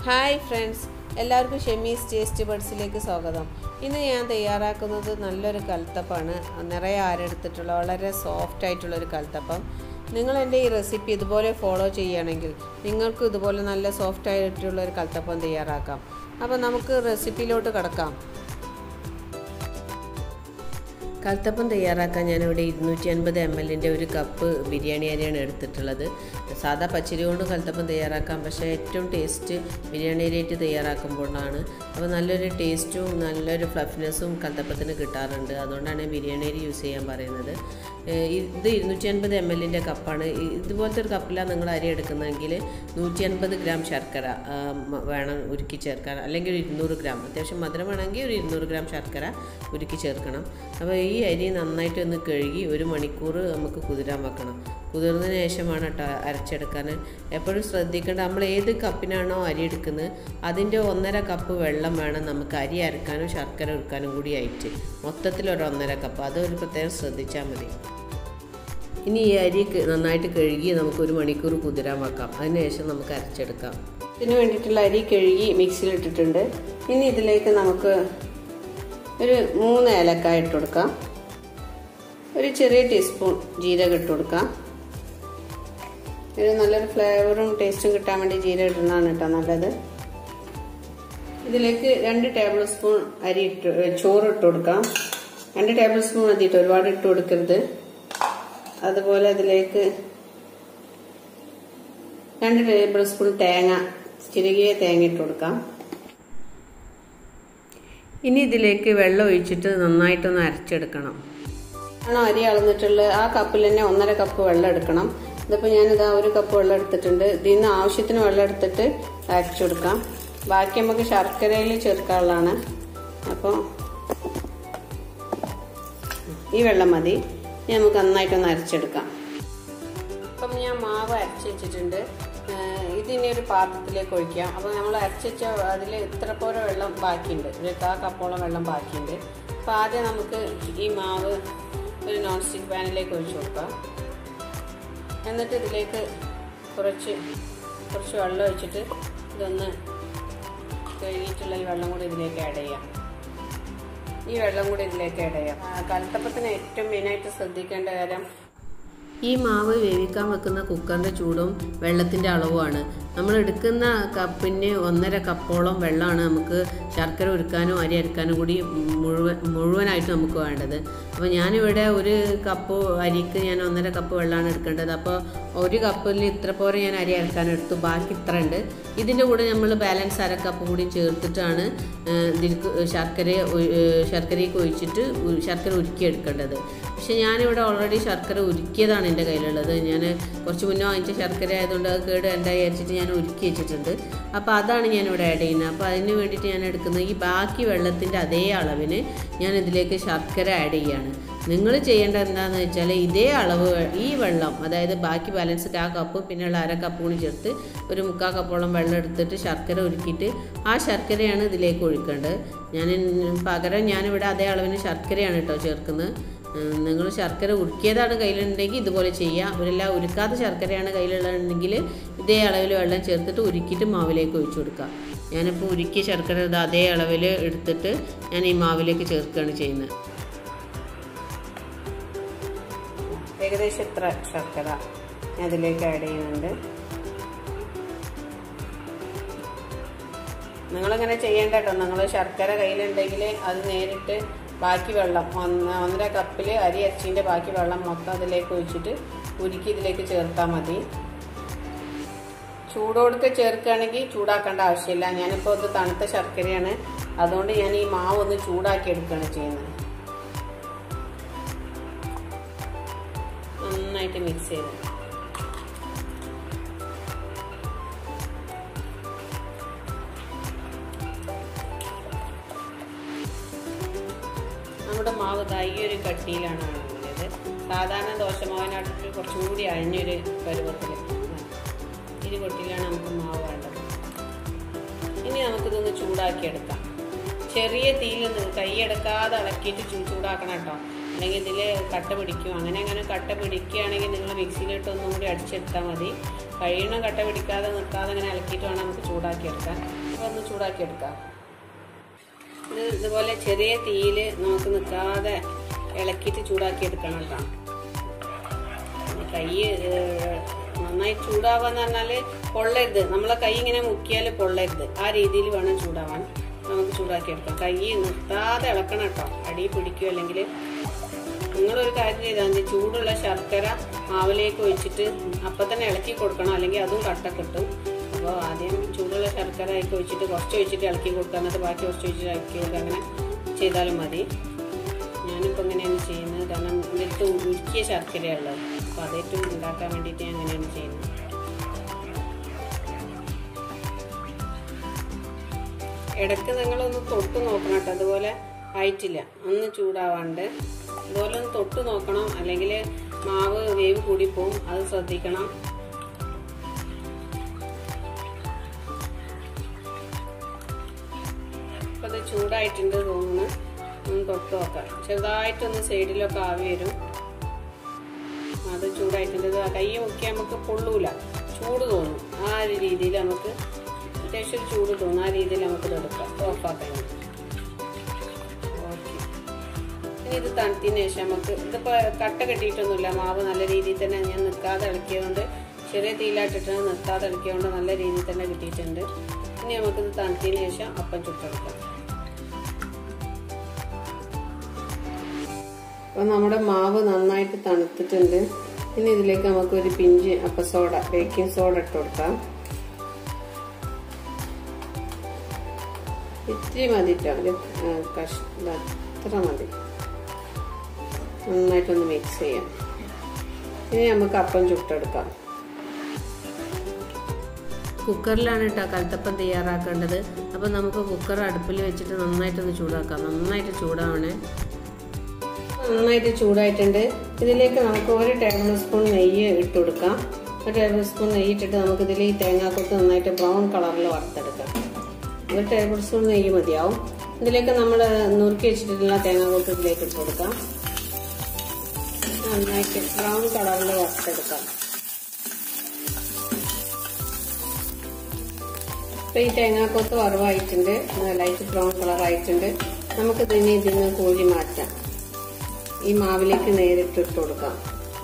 hi friends എല്ലാവർക്കും ഷെമീസ് taste ബഡ്സിലേക്ക് സ്വാഗതം ഇന്ന് ഞാൻ തയ്യാറാക്കുന്നത് നല്ലൊരു കൽത്തപ്പാണ് നിറയെ ആരെടുത്തിട്ടുള്ള വളരെ സോഫ്റ്റ് ആയിട്ടുള്ളൊരു കൽത്തപ്പം നിങ്ങൾ എൻ്റെ ഈ റെസിപ്പി ഇതുപോലെ ഫോളോ ചെയ്യുകയാണെങ്കിൽ നിങ്ങൾക്കും ഇതുപോലെ നല്ല സോഫ്റ്റ് ആയിട്ടുള്ള ഒരു കൽത്തപ്പം തയ്യാറാക്കാം അപ്പോൾ നമുക്ക് റെസിപ്പിയിലോട്ട് കിടക്കാം കൽത്തപ്പം തയ്യാറാക്കാൻ ഞാനിവിടെ ഇരുന്നൂറ്റി അൻപത് എം എല്ലിൻ്റെ ഒരു കപ്പ് ബിരിയാണി അരിയാണ് എടുത്തിട്ടുള്ളത് സാധാ പച്ചരി കൊണ്ട് കൽത്തപ്പം തയ്യാറാക്കാം പക്ഷേ ഏറ്റവും ടേസ്റ്റ് ബിരിയാണി അരിയായിട്ട് തയ്യാറാക്കുമ്പോഴാണ് അപ്പോൾ നല്ലൊരു ടേസ്റ്റും നല്ലൊരു ഫ്ലഫ്നെസ്സും കൽത്തപ്പത്തിന് കിട്ടാറുണ്ട് അതുകൊണ്ടാണ് ബിരിയാണി അരി യൂസ് ചെയ്യാൻ പറയുന്നത് ഇത് ഇരുന്നൂറ്റി അൻപത് എം എല്ലിൻ്റെ കപ്പാണ് ഇതുപോലത്തെ ഒരു കപ്പിലാണ് നിങ്ങൾ അരി എടുക്കുന്നതെങ്കിൽ നൂറ്റി അൻപത് ഗ്രാം ശർക്കര വേണം ഉരുക്കി ചേർക്കാൻ അല്ലെങ്കിൽ ഒരു ഇരുന്നൂറ് ഗ്രാം അത്യാവശ്യം മധുരം വേണമെങ്കിൽ ഒരു ഇരുന്നൂറ് ഗ്രാം ശർക്കര ഉരുക്കി ചേർക്കണം അപ്പോൾ ഈ അരി നന്നായിട്ട് ഒന്ന് കഴുകി ഒരു മണിക്കൂർ നമുക്ക് കുതിരാൻ വെക്കണം കുതിർന്നതിന് ശേഷമാണ് കേട്ടോ അരച്ചെടുക്കാൻ എപ്പോഴും ശ്രദ്ധിക്കേണ്ട നമ്മൾ ഏത് കപ്പിനാണോ അരി എടുക്കുന്നത് അതിൻ്റെ ഒന്നര കപ്പ് വെള്ളം വേണം നമുക്ക് അരി അരക്കാനും ശർക്കര ഉരുക്കാനും കൂടി ആയിട്ട് മൊത്തത്തിൽ ഒരു ഒന്നര കപ്പ് അത് ഒരു പ്രത്യേകം ശ്രദ്ധിച്ചാൽ മതി ഇനി ഈ അരി നന്നായിട്ട് കഴുകി നമുക്ക് ഒരു മണിക്കൂർ കുതിരാൻ വെക്കാം അതിനുശേഷം നമുക്ക് അരച്ചെടുക്കാം ഇതിന് വേണ്ടിയിട്ടുള്ള അരി കഴുകി മിക്സിയിലിട്ടിട്ടുണ്ട് ഇനി ഇതിലേക്ക് നമുക്ക് ഒരു മൂന്ന് ഏലക്കായ ഇട്ട് കൊടുക്കാം ഒരു ചെറിയ ടീസ്പൂൺ ജീരകം ഇട്ട് കൊടുക്കാം ഒരു നല്ലൊരു ഫ്ലേവറും ടേസ്റ്റും കിട്ടാൻ വേണ്ടി ജീരകം ഇടുന്നതാണ് കേട്ടോ നല്ലത് ഇതിലേക്ക് രണ്ട് ടേബിൾ സ്പൂൺ അരി ഇട്ട് ചോറ് ഇട്ട് കൊടുക്കാം രണ്ട് ടേബിൾ സ്പൂൺ മതിയിട്ട് ഒരുപാട് ഇട്ട് കൊടുക്കരുത് അതുപോലെ അതിലേക്ക് രണ്ട് ടേബിൾ സ്പൂൺ തേങ്ങ ചിരകിയ തേങ്ങ ഇട്ട് കൊടുക്കാം ഇനി ഇതിലേക്ക് വെള്ളം ഒഴിച്ചിട്ട് നന്നായിട്ടൊന്ന് അരച്ചെടുക്കണം ആണോ അരി അളന്നിട്ടുള്ളത് ആ കപ്പിൽ തന്നെ ഒന്നര കപ്പ് വെള്ളം എടുക്കണം ഇതിപ്പോൾ ഞാനിതാ ഒരു കപ്പ് വെള്ളം എടുത്തിട്ടുണ്ട് ഇതിൽ നിന്ന് ആവശ്യത്തിന് വെള്ളം എടുത്തിട്ട് അരച്ചെടുക്കാം ബാക്കി നമുക്ക് ശർക്കരയിൽ ചേർക്കാനുള്ളതാണ് അപ്പോൾ ഈ വെള്ളം മതി ഇനി നമുക്ക് നന്നായിട്ടൊന്ന് അരച്ചെടുക്കാം ഇപ്പം ഞാൻ മാവ് അരച്ച് വെച്ചിട്ടുണ്ട് ഇതിനെ ഒരു പാത്രത്തിലേക്ക് ഒഴിക്കാം അപ്പോൾ നമ്മൾ അരച്ച് വെച്ച അതിൽ ഇത്ര പോലെ വെള്ളം ബാക്കിയുണ്ട് ഒരു കാ കപ്പോളം വെള്ളം ബാക്കിയുണ്ട് അപ്പോൾ ആദ്യം നമുക്ക് ഈ മാവ് ഒരു നോൺ സ്റ്റിക്ക് പാനിലേക്ക് ഒഴിച്ചു കൊടുക്കാം എന്നിട്ട് ഇതിലേക്ക് കുറച്ച് കുറച്ച് വെള്ളം ഒഴിച്ചിട്ട് ഇതൊന്ന് കഴുകിയിട്ടുള്ള ഈ വെള്ളം കൂടി ഇതിലേക്ക് ആഡ് ചെയ്യാം ഈ വെള്ളം കൂടി ഇതിലേക്ക് ആഡ് ചെയ്യാം കലത്തപ്പത്തിന് ഏറ്റവും മെയിനായിട്ട് ശ്രദ്ധിക്കേണ്ട കാര്യം ഈ മാവ് വേവിക്കാൻ വെക്കുന്ന കുക്കറിൻ്റെ ചൂടും വെള്ളത്തിൻ്റെ അളവുമാണ് നമ്മൾ എടുക്കുന്ന കപ്പിന് ഒന്നര കപ്പോളം വെള്ളമാണ് നമുക്ക് ശർക്കര ഉരുക്കാനും അരി അരക്കാനും കൂടി മുഴുവൻ മുഴുവനായിട്ട് നമുക്ക് വേണ്ടത് അപ്പോൾ ഞാനിവിടെ ഒരു കപ്പ് അരിക്ക് ഞാൻ ഒന്നര കപ്പ് വെള്ളമാണ് എടുക്കേണ്ടത് അപ്പോൾ ഒരു കപ്പിൽ ഇത്ര പോലെ ഞാൻ അരി അരക്കാൻ എടുത്തു ബാക്കി ഇത്ര ഉണ്ട് ഇതിൻ്റെ കൂടെ നമ്മൾ ബാലൻസ് അര കപ്പ് കൂടി ചേർത്തിട്ടാണ് ഇതിലേക്ക് ശർക്കര ശർക്കരയ്ക്ക് ഒഴിച്ചിട്ട് ശർക്കര ഉരുക്കി എടുക്കേണ്ടത് പക്ഷേ ഞാനിവിടെ ഓൾറെഡി ശർക്കര ഉരുക്കിയതാണ് എൻ്റെ കയ്യിലുള്ളത് ഞാൻ കുറച്ച് മുന്നേ വാങ്ങിച്ച ശർക്കര ആയതുകൊണ്ട് അത് കേട് എൻ്റെ വിചാരിച്ചിട്ട് ഞാൻ ഉരുക്കി വെച്ചിട്ടുണ്ട് അപ്പോൾ അതാണ് ഞാനിവിടെ ആഡ് ചെയ്യുന്നത് അപ്പോൾ അതിന് വേണ്ടിയിട്ട് ഞാൻ എടുക്കുന്നത് ഈ ബാക്കി വെള്ളത്തിൻ്റെ അതേ അളവിന് ഞാൻ ഇതിലേക്ക് ശർക്കര ആഡ് ചെയ്യുകയാണ് നിങ്ങൾ ചെയ്യേണ്ടത് എന്താണെന്ന് വെച്ചാൽ ഇതേ അളവ് ഈ വെള്ളം അതായത് ബാക്കി ബാലൻസ് ആ കപ്പ് പിന്നെയുള്ള അര കപ്പ് കൂടി ചേർത്ത് ഒരു മുക്കാൽ കപ്പോളം വെള്ളം എടുത്തിട്ട് ശർക്കര ഉരുക്കിയിട്ട് ആ ശർക്കരയാണ് ഇതിലേക്ക് ഒഴിക്കേണ്ടത് ഞാൻ പകരം ഞാനിവിടെ അതേ അളവിന് ശർക്കരയാണ് കേട്ടോ ചേർക്കുന്നത് നിങ്ങൾ ശർക്കര ഉരുക്കിയതാണ് കയ്യിലുണ്ടെങ്കിൽ ഇതുപോലെ ചെയ്യുക അവരെല്ലാം ഉരുക്കാത്ത ശർക്കരയാണ് കയ്യിലുള്ളതെങ്കിൽ ഇതേ അളവിൽ വെള്ളം ചേർത്തിട്ട് ഉരുക്കിയിട്ട് മാവിലേക്ക് ഒഴിച്ചു കൊടുക്കുക ഞാനിപ്പോൾ ഉരുക്കിയ ശർക്കര ഇത് അതേ അളവിൽ എടുത്തിട്ട് ഞാൻ ഈ മാവിലേക്ക് ചേർക്കുകയാണ് ചെയ്യുന്നത് ഏകദേശം ഇത്ര ശർക്കര ഞാൻ അതിലേക്ക് ആഡ് ചെയ്യുന്നുണ്ട് നിങ്ങളിങ്ങനെ ചെയ്യേണ്ട കേട്ടോ നിങ്ങൾ ശർക്കര കയ്യിലുണ്ടെങ്കിൽ അത് നേരിട്ട് ബാക്കി വെള്ളം ഒന്ന് ഒന്നര കപ്പിൽ അരി അരിച്ചിൻ്റെ ബാക്കി വെള്ളം മൊത്തം അതിലേക്ക് ഒഴിച്ചിട്ട് ഉരുക്കി ഇതിലേക്ക് ചേർത്താൽ മതി ചൂടോടുക്കെ ചേർക്കുകയാണെങ്കിൽ ചൂടാക്കേണ്ട ആവശ്യമില്ല ഞാനിപ്പോൾ ഇത് തണുത്ത ശർക്കരയാണ് അതുകൊണ്ട് ഞാൻ ഈ മാവ് ഒന്ന് ചൂടാക്കി എടുക്കുകയാണ് ചെയ്യുന്നത് നന്നായിട്ട് മിക്സ് ചെയ്ത് നമ്മുടെ മാവ് ഈ ഒരു കട്ടിയിലാണ് ആണുള്ളത് സാധാരണ ദോശമാവിനടുത്ത് കുറച്ചും കൂടി അഴിഞ്ഞൊരു പരുവത്തിൽ ഇരു കൊട്ടിയിലാണ് നമുക്ക് മാവ് വേണ്ടത് ഇനി നമുക്കിതൊന്ന് ചൂടാക്കിയെടുക്കാം ചെറിയ തീയിൽ കൈയെടുക്കാതെ ഇളക്കിയിട്ട് ചൂടാക്കണം കേട്ടോ അല്ലെങ്കിൽ ഇതിൽ കട്ട പിടിക്കും അങ്ങനെ അങ്ങനെ കട്ട പിടിക്കുകയാണെങ്കിൽ നിങ്ങൾ മിക്സിയിലിട്ട് ഒന്നും കൂടി അടിച്ചെടുത്താൽ മതി കഴിയണം കട്ട പിടിക്കാതെ നിർത്താതെ അങ്ങനെ ഇളക്കിയിട്ട് വേണം നമുക്ക് ചൂടാക്കിയെടുക്കാൻ അപ്പോൾ ഒന്ന് ചൂടാക്കിയെടുക്കാം ഇത് ഇതുപോലെ ചെറിയ തീയിൽ നമുക്ക് നിൽക്കാതെ ഇളക്കിയിട്ട് ചൂടാക്കിയെടുക്കണം കേട്ടോ കൈ ഏഹ്, നന്നായി ചൂടാവാന്ന് പറഞ്ഞാല് പൊള്ളരുത് നമ്മളെ കൈ ഇങ്ങനെ മുക്കിയാൽ പൊള്ളരുത് ആ രീതിയിൽ വേണം ചൂടാവാൻ നമുക്ക് ചൂടാക്കിയെടുക്കാം കൈ നിർത്താതെ ഇളക്കണം കേട്ടോ അടി പിടിക്കും അല്ലെങ്കിൽ നിങ്ങളൊരു കാര്യം ചെയ്താൽ മതി ചൂടുള്ള ശർക്കര മാവിലേക്ക് ഒഴിച്ചിട്ട് അപ്പം തന്നെ ഇളക്കി കൊടുക്കണം അല്ലെങ്കിൽ അതും കട്ട കിട്ടും അപ്പോൾ ആദ്യം ചൂടുള്ള ശർക്കര അതിലേക്ക് ഒഴിച്ചിട്ട് കുറച്ച് ഒഴിച്ചിട്ട് ഇളക്കി കൊടുക്കുക എന്നിട്ട് ബാക്കി കുറച്ച് ഒഴിച്ചിട്ട് ഇളക്കി കൊടുക്കുക അങ്ങനെ ചെയ്താലും മതി ഞാനിപ്പോൾ ഇങ്ങനെയാണ് ചെയ്യുന്നത് കാരണം ഇതിലത്ത് ഉരുക്കിയ ശർക്കരയുള്ളത് അപ്പോൾ അതേറ്റവും ഉണ്ടാക്കാൻ വേണ്ടിയിട്ട് ഞാൻ അങ്ങനെയാണ് ചെയ്യുന്നത് ഇടയ്ക്ക് നിങ്ങളൊന്ന് തൊട്ട് നോക്കണം കേട്ടോ അതുപോലെ ആയിട്ടില്ല ഒന്ന് ചൂടാവാണ്ട് അതുപോലെ ഒന്ന് തൊട്ട് നോക്കണം അല്ലെങ്കിൽ മാവ് വേവ് കൂടിപ്പോവും അത് ശ്രദ്ധിക്കണം ഇപ്പം അത് ചൂടായിട്ടുണ്ട് തോന്നുന്നു ഒന്ന് തൊട്ട് നോക്കാം ചെറുതായിട്ടൊന്ന് സൈഡിലൊക്കെ ആവി വരും അത് ചൂടായിട്ടുണ്ട് ഇത് കൈ മുക്കിയാൽ നമുക്ക് പൊള്ളൂല ചൂട് തോന്നും ആ ഒരു രീതിയിൽ നമുക്ക് അത്യാവശ്യം ഒരു ചൂട് തോന്നും ആ രീതിയിൽ നമുക്ക് ഇത് എടുക്കാം ഓഫാക്കാൻ ഓക്കെ ഇനി ഇത് തണുത്തതിന് ശേഷം നമുക്ക് ഇതിപ്പോൾ കട്ട കെട്ടിയിട്ടൊന്നുമില്ല മാവ് നല്ല രീതിയിൽ തന്നെ ഞാൻ നിൽക്കാതെ ഇളക്കിയതുകൊണ്ട് ചെറിയ തീയിലായിട്ടിട്ട് നിർത്താതെ ഇളക്കിയതുകൊണ്ട് നല്ല രീതിയിൽ തന്നെ കിട്ടിയിട്ടുണ്ട് ഇനി നമുക്കിത് തണുത്തതിന് ശേഷം അപ്പം ചുട്ടെടുക്കാം അപ്പോൾ നമ്മുടെ മാവ് നന്നായിട്ട് തണുത്തിട്ടുണ്ട് ഇനി ഇതിലേക്ക് നമുക്ക് ഒരു പിഞ്ച് അപ്പ സോഡ ബേക്കിംഗ് സോഡ ഇട്ട് കൊടുക്കാം ഇത്തിരി മതി കേട്ടോ ഒരു കഷ് അത്ര മതി നന്നായിട്ടൊന്ന് മിക്സ് ചെയ്യാം ഇനി നമുക്ക് അപ്പം ചുട്ടെടുക്കാം കുക്കറിലാണ് കേട്ടോ കലത്തപ്പം തയ്യാറാക്കേണ്ടത് അപ്പം നമുക്ക് കുക്കർ അടുപ്പിൽ വെച്ചിട്ട് നന്നായിട്ടൊന്ന് ചൂടാക്കാം നന്നായിട്ട് ചൂടാവണേ നന്നായിട്ട് ചൂടായിട്ടുണ്ട് ഇതിലേക്ക് നമുക്ക് ഒരു ടേബിൾ സ്പൂൺ നെയ്യ് ഇട്ട് കൊടുക്കാം ഒരു ടേബിൾ സ്പൂൺ നെയ്യ് ഇട്ടിട്ട് നമുക്ക് ഇതിൽ ഈ തേങ്ങാക്കൊത്ത് നന്നായിട്ട് ബ്രൗൺ കളറിൽ വറുത്തെടുക്കാം ഒരു ടേബിൾ സ്പൂൺ നെയ്യ് മതിയാവും ഇതിലേക്ക് നമ്മൾ നുറുക്കി വെച്ചിട്ടുള്ള തേങ്ങാക്കൊത്ത് ഇതിലേക്ക് ഇട്ട് കൊടുക്കാം നന്നായിട്ട് ബ്രൗൺ കളറിൽ വറുത്തെടുക്കാം ഇപ്പൊ ഈ തേങ്ങാക്കൊത്ത് വറവായിട്ടുണ്ട് ലൈറ്റ് ബ്രൗൺ കളർ ആയിട്ടുണ്ട് നമുക്ക് ഇതിനെ ഇതിൽ നിന്ന് കോഴി മാറ്റാം ഈ മാവിലേക്ക് നേരിട്ട് ഇട്ട് കൊടുക്കാം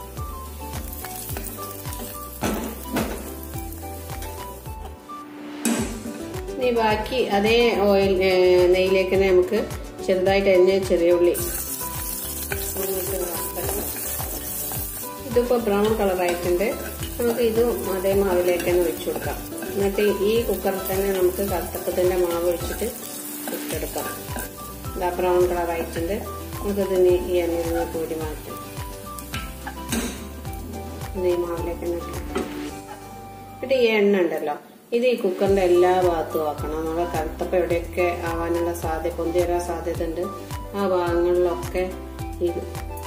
ഇനി ബാക്കി അതേ ഓയിൽ നെയ്യിലേക്ക് തന്നെ നമുക്ക് ചെറുതായിട്ട് എണ്ണ ചെറിയ ഉള്ളി ഇതിപ്പോ ബ്രൗൺ കളർ ആയിട്ടുണ്ട് നമുക്ക് ഇതും അതേ മാവിലേക്ക് തന്നെ ഒഴിച്ചു കൊടുക്കാം എന്നിട്ട് ഈ കുക്കറിൽ തന്നെ നമുക്ക് കത്തപ്പത്തിന്റെ മാവ് ഒഴിച്ചിട്ട് ഇട്ടെടുക്കാം ഇതാ ബ്രൗൺ കളർ ആയിട്ടുണ്ട് നമുക്കിതിന് ഈ എണ്ണയിൽ നിന്ന് കൂടി മാറ്റാം ഇത് ഈ മാവിലേക്ക് തന്നെ ഇട്ട് എന്നിട്ട് ഈ എണ്ണ ഉണ്ടല്ലോ ഇത് ഈ കുക്കറിന്റെ എല്ലാ ഭാഗത്തും ആക്കണം നമ്മളെ കറുത്തപ്പം എവിടെയൊക്കെ ആവാനുള്ള സാധ്യത പൊന്തി വരാൻ സാധ്യത ഉണ്ട് ആ ഭാഗങ്ങളിലൊക്കെ ഇത്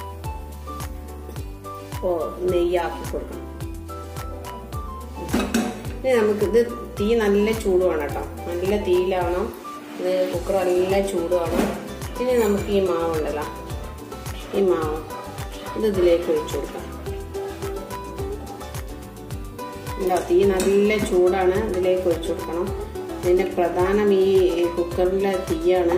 ഓ നെയ്യാക്കി കൊടുക്കണം ഇനി നമുക്കിത് തീ നല്ല ചൂട് വേണം കേട്ടോ നല്ല തീയിലാവണം ഇത് കുക്കർ നല്ല ചൂട് വേണം ഇനി നമുക്ക് ഈ മാവുണ്ടല്ലോ ഈ മാവ് ഇത് ഇതിലേക്ക് ഒഴിച്ചു കൊടുക്കാം എന്താ തീ നല്ല ചൂടാണ് ഇതിലേക്ക് ഒഴിച്ചു കൊടുക്കണം ഇതിന്റെ പ്രധാനം ഈ കുക്കറിലെ തീയാണ്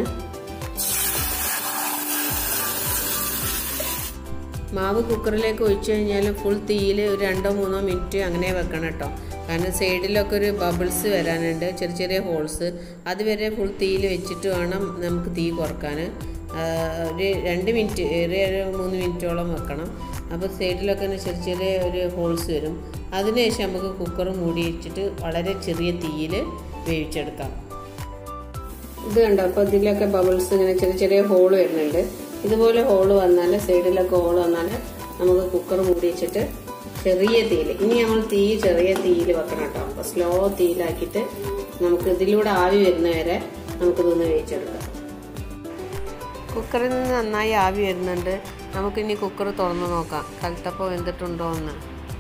മാവ് കുക്കറിലേക്ക് ഒഴിച്ചു കഴിഞ്ഞാൽ ഫുൾ തീയിൽ ഒരു രണ്ടോ മൂന്നോ മിനിറ്റ് അങ്ങനെ വെക്കണം കേട്ടോ കാരണം സൈഡിലൊക്കെ ഒരു ബബിൾസ് വരാനുണ്ട് ചെറിയ ചെറിയ ഹോൾസ് അതുവരെ ഫുൾ തീയിൽ വെച്ചിട്ട് വേണം നമുക്ക് തീ കുറക്കാൻ ഒരു രണ്ട് മിനിറ്റ് ഏറിയ ഒരു മൂന്ന് മിനിറ്റോളം വെക്കണം അപ്പോൾ സൈഡിലൊക്കെ തന്നെ ചെറിയ ചെറിയ ഒരു ഹോൾസ് വരും അതിനുശേഷം നമുക്ക് കുക്കർ മൂടി വെച്ചിട്ട് വളരെ ചെറിയ തീയിൽ വേവിച്ചെടുക്കാം ഇത് കണ്ടോ അപ്പോൾ ഇതിലൊക്കെ ബബിൾസ് ഇങ്ങനെ ചെറിയ ചെറിയ ഹോൾ വരുന്നുണ്ട് ഇതുപോലെ ഹോൾ വന്നാൽ സൈഡിലൊക്കെ ഹോൾ വന്നാൽ നമുക്ക് കുക്കർ മൂടി വെച്ചിട്ട് ചെറിയ തീയിൽ ഇനി നമ്മൾ തീ ചെറിയ തീയിൽ വെക്കണം കേട്ടോ അപ്പോൾ സ്ലോ തീയിലാക്കിയിട്ട് നമുക്ക് ഇതിലൂടെ ആവി വരുന്നവരെ നമുക്കിതൊന്ന് വേവിച്ചെടുക്കാം കുക്കറിൽ നിന്ന് നന്നായി ആവി വരുന്നുണ്ട് നമുക്കിനി കുക്കർ തുറന്ന് നോക്കാം കലത്തപ്പം വെന്തിട്ടുണ്ടോ എന്ന്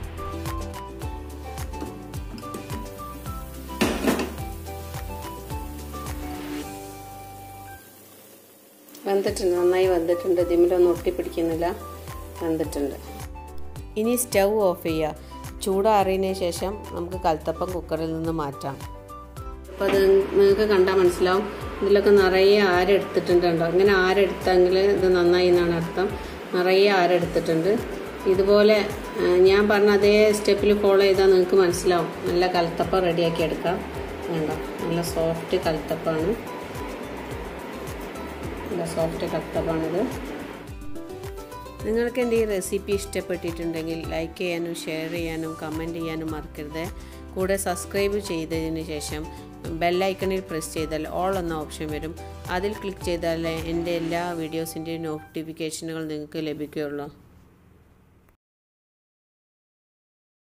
വെന്തിട്ടുണ്ട് നന്നായി വെന്തിട്ടുണ്ട് ഇതിമിലൊന്നും ഒട്ടിപ്പിടിക്കുന്നില്ല വെന്തിട്ടുണ്ട് ഇനി സ്റ്റൗ ഓഫ് ചെയ്യുക ചൂടാറിയതിന് ശേഷം നമുക്ക് കൽത്തപ്പം കുക്കറിൽ നിന്ന് മാറ്റാം അപ്പോൾ അത് നിങ്ങൾക്ക് കണ്ടാൽ മനസ്സിലാവും ഇതിലൊക്കെ നിറയെ ആരെടുത്തിട്ടുണ്ട് കണ്ടോ ഇങ്ങനെ ആരെടുത്തെങ്കിൽ ഇത് നന്നായി എന്നാണ് അർത്ഥം നിറയെ ആരെടുത്തിട്ടുണ്ട് ഇതുപോലെ ആ, ഞാൻ പറഞ്ഞ അതേ സ്റ്റെപ്പിൽ ഫോളോ ചെയ്താൽ നിങ്ങൾക്ക് മനസ്സിലാവും നല്ല കൽത്തപ്പം റെഡിയാക്കി എടുക്കാം വേണ്ടോ നല്ല സോഫ്റ്റ് കൽത്തപ്പാണ് നല്ല സോഫ്റ്റ് കൽത്തപ്പാണിത് നിങ്ങൾക്ക് എൻ്റെ ഈ റെസിപ്പി ഇഷ്ടപ്പെട്ടിട്ടുണ്ടെങ്കിൽ ലൈക്ക് ചെയ്യാനും ഷെയർ ചെയ്യാനും കമൻറ്റ് ചെയ്യാനും മറക്കരുത് കൂടെ സബ്സ്ക്രൈബ് ചെയ്തതിന് ശേഷം ബെല്ലൈക്കണിൽ പ്രസ് ചെയ്താൽ ഓൾ എന്ന ഓപ്ഷൻ വരും അതിൽ ക്ലിക്ക് ചെയ്താൽ എൻ്റെ എല്ലാ വീഡിയോസിൻ്റെയും നോട്ടിഫിക്കേഷനുകൾ നിങ്ങൾക്ക് ലഭിക്കുകയുള്ളൂ